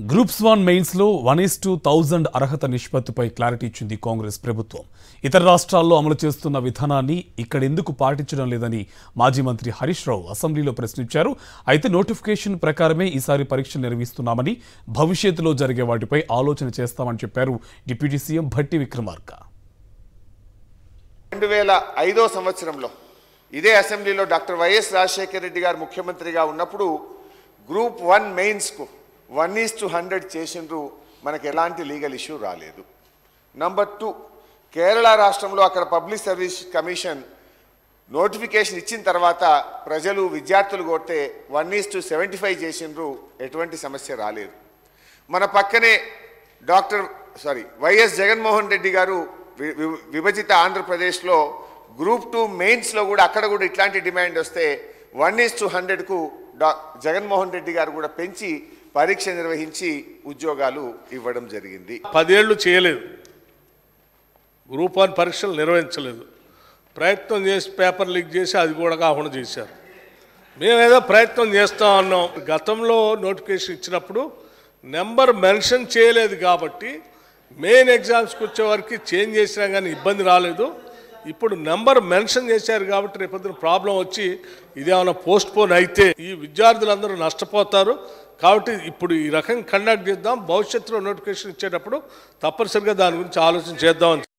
groups one mains లో one is to thousand అర్హత నిష్పత్తిపై క్లారిటీ ఇచ్చింది కాంగ్రెస్ ప్రభుత్వం ఇతర రాష్ట్రాల్లో అమలు చేస్తున్న విధానాన్ని ఇక్కడెందుకు పాటించడం లేదని మాజీ మంత్రి హరీష్ రావు అసెంబ్లీలో ప్రశ్నించారు అయితే నోటిఫికేషన్ ప్రకారమే ఈసారి పరీక్షలు నిర్వహిస్తున్నామని భవిష్యత్తులో జరిగే వాటిపై ఆలోచన చేస్తామని చెప్పారు డిప్యూటీ సీఎం భట్టి విక్రమార్క రెండు వేల ఐదో సంవత్సరంలో ఇదే అసెంబ్లీలో డాక్టర్ వైఎస్ రాజశేఖర రెడ్డి గారు ముఖ్యమంత్రిగా ఉన్నప్పుడు గ్రూప్ వన్ మెయిన్స్కు వన్ ఈస్ టు హండ్రెడ్ చేసిండ్రు మనకు ఎలాంటి లీగల్ ఇష్యూ రాలేదు నంబర్ టూ కేరళ రాష్ట్రంలో అక్కడ పబ్లిక్ సర్వీస్ కమిషన్ నోటిఫికేషన్ ఇచ్చిన తర్వాత ప్రజలు విద్యార్థులు కొడితే one is to seventy five చేసిండ్రు ఎటువంటి సమస్య రాలేదు మన పక్కనే doctor sorry YS Jaganmohan Reddy garu వి- వి- విభజిత ఆంధ్రప్రదేశ్లో గ్రూప్ టూ మెయిన్స్లో కూడా అక్కడ కూడా ఇట్లాంటి డిమాండ్ వస్తే వన్ ఈస్ టు హండ్రెడ్కు డా జగన్మోహన్ రెడ్డి గారు కూడా పెంచి పరీక్ష నిర్వహించి ఉద్యోగాలు ఇవ్వడం జరిగింది పదేళ్ళు చేయలేదు గ్రూప్ వన్ పరీక్షలు నిర్వహించలేదు ప్రయత్నం చేసి పేపర్ లీక్ చేసి అది కూడా కాకుండా చేశారు మేమేదో ప్రయత్నం చేస్తాం అన్నాం గతంలో నోటిఫికేషన్ ఇచ్చినప్పుడు నెంబర్ మెన్షన్ చేయలేదు కాబట్టి మెయిన్ ఎగ్జామ్స్కి వచ్చే వరకు చేంజ్ చేసినా కానీ ఇబ్బంది రాలేదు ఇప్పుడు నెంబర్ మెన్షన్ చేశారు కాబట్టి రేపొద్దున ప్రాబ్లం వచ్చి ఇదేమైనా పోస్ట్ పోన్ అయితే ఈ విద్యార్థులందరూ నష్టపోతారు కాబట్టి ఇప్పుడు ఈ రకంగా కండక్ట్ చేద్దాం భవిష్యత్తులో నోటిఫికేషన్ ఇచ్చేటప్పుడు తప్పనిసరిగా దాని గురించి ఆలోచన చేద్దాం